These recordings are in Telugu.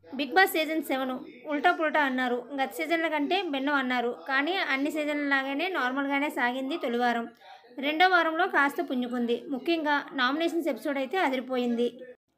బిగ్ బాస్ సీజన్ సెవెన్ ఉల్టా పుల్టా అన్నారు గత సీజన్ల కంటే భిన్నం అన్నారు కానీ అన్ని సీజన్ల లాగానే నార్మల్గానే సాగింది తొలి వారం రెండో వారంలో కాస్త పుంజుకుంది ముఖ్యంగా నామినేషన్స్ ఎపిసోడ్ అయితే అదిరిపోయింది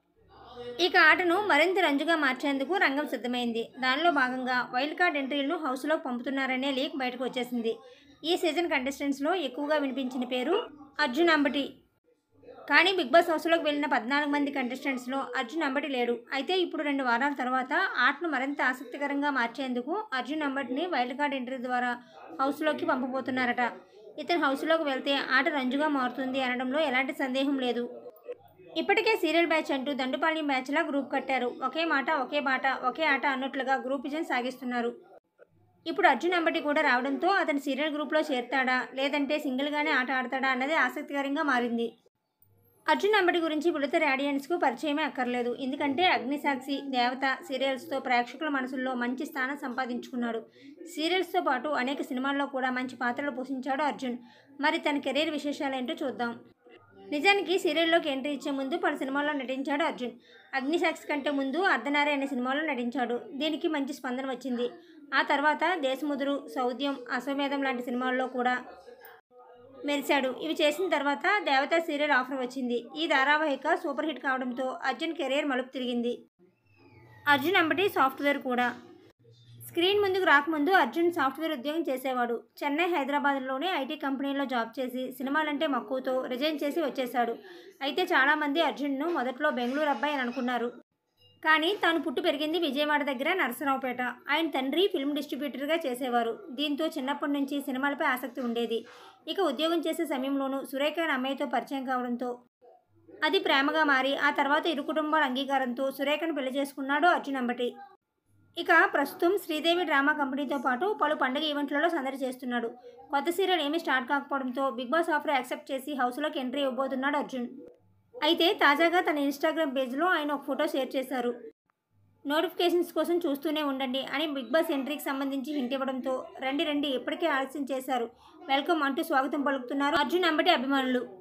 ఇక ఆటను మరింత రంజుగా మార్చేందుకు రంగం సిద్ధమైంది దానిలో భాగంగా వైల్డ్ కార్డ్ ఎంట్రీలను హౌస్లో పంపుతున్నారనే లీక్ బయటకు వచ్చేసింది ఈ సీజన్ కంటెస్టెంట్స్లో ఎక్కువగా వినిపించిన పేరు అర్జున్ అంబటి కానీ బిగ్ బాస్ హౌస్లోకి వెళ్ళిన పద్నాలుగు మంది కంటెస్టెంట్స్లో అర్జున్ అంబటి లేడు అయితే ఇప్పుడు రెండు వారాల తర్వాత ఆటను మరింత ఆసక్తికరంగా మార్చేందుకు అర్జున్ అంబటిని వైల్డ్ కార్డ్ ఎంట్రీ ద్వారా హౌస్లోకి పంపబోతున్నారట ఇతను హౌస్లోకి వెళ్తే ఆట రంజుగా మారుతుంది అనడంలో ఎలాంటి సందేహం లేదు ఇప్పటికే సీరియల్ బ్యాచ్ అంటూ దండుపాళెం బ్యాచ్లా గ్రూప్ కట్టారు ఒకే మాట ఒకే బాట ఒకే ఆట అన్నట్లుగా గ్రూప్ విజన్ సాగిస్తున్నారు ఇప్పుడు అర్జున్ అంబటి కూడా రావడంతో అతను సీరియల్ గ్రూప్లో చేరుతాడా లేదంటే సింగిల్గానే ఆట ఆడతాడా అన్నది ఆసక్తికరంగా మారింది అర్జున్ అంబటి గురించి బుడతరి ఆడియన్స్కు పరిచయమే అక్కర్లేదు ఎందుకంటే అగ్నిసాక్షి దేవత సీరియల్స్తో ప్రేక్షకుల మనసుల్లో మంచి స్థానం సంపాదించుకున్నాడు సీరియల్స్తో పాటు అనేక సినిమాల్లో కూడా మంచి పాత్రలు పోషించాడు అర్జున్ మరి తన కెరీర్ విశేషాలేంటో చూద్దాం నిజానికి సీరియల్లోకి ఎంట్రీ ఇచ్చే ముందు పలు సినిమాల్లో నటించాడు అర్జున్ అగ్నిసాక్షి కంటే ముందు అర్ధనారి అనే సినిమాలో నటించాడు దీనికి మంచి స్పందన వచ్చింది ఆ తర్వాత దేశముదురు సౌద్యం అశ్వమేధం లాంటి సినిమాల్లో కూడా మెరిశాడు ఇవి చేసిన తర్వాత దేవత సీరియల్ ఆఫర్ వచ్చింది ఈ ధారావాహిక సూపర్ హిట్ కావడంతో అర్జున్ కెరీర్ మలుపు తిరిగింది అర్జున్ అంబటి సాఫ్ట్వేర్ కూడా స్క్రీన్ ముందుకు రాకముందు అర్జున్ సాఫ్ట్వేర్ ఉద్యోగం చేసేవాడు చెన్నై హైదరాబాద్లోని ఐటీ కంపెనీలో జాబ్ చేసి సినిమాలంటే మక్కువతో రిజైన్ చేసి వచ్చేశాడు అయితే చాలామంది అర్జున్ను మొదట్లో బెంగళూరు అబ్బాయి అని అనుకున్నారు కానీ తాను పుట్టి పెరిగింది విజయవాడ దగ్గర నరసరావుపేట ఆయన తండ్రి ఫిల్మ్ డిస్ట్రిబ్యూటర్గా చేసేవారు దీంతో చిన్నప్పటి నుంచి సినిమాలపై ఆసక్తి ఉండేది ఇక ఉద్యోగం చేసే సమయంలోనూ సురేఖ అనే అమ్మాయితో పరిచయం కావడంతో అది ప్రేమగా మారి ఆ తర్వాత ఇరు కుటుంబాల అంగీకారంతో సురేఖను పెళ్లి చేసుకున్నాడు అర్జున్ అంబటి ఇక ప్రస్తుతం శ్రీదేవి డ్రామా కంపెనీతో పాటు పలు పండుగ ఈవెంట్లలో సందడి చేస్తున్నాడు కొత్త సీరియల్ ఏమీ స్టార్ట్ కాకపోవడంతో బిగ్ బాస్ ఆఫర్ యాక్సెప్ట్ చేసి హౌస్లోకి ఎంట్రీ ఇవ్వబోతున్నాడు అర్జున్ అయితే తాజాగా తన ఇన్స్టాగ్రామ్ పేజ్లో ఆయన ఒక ఫోటో షేర్ చేశారు నోటిఫికేషన్స్ కోసం చూస్తూనే ఉండండి అని బిగ్ బాస్ ఎంట్రీకి సంబంధించి హింట్ ఇవ్వడంతో రండి రండి ఇప్పటికే ఆలస్యం చేశారు వెల్కమ్ అంటూ స్వాగతం పలుకుతున్నారు అర్జున్ అంబటి అభిమానులు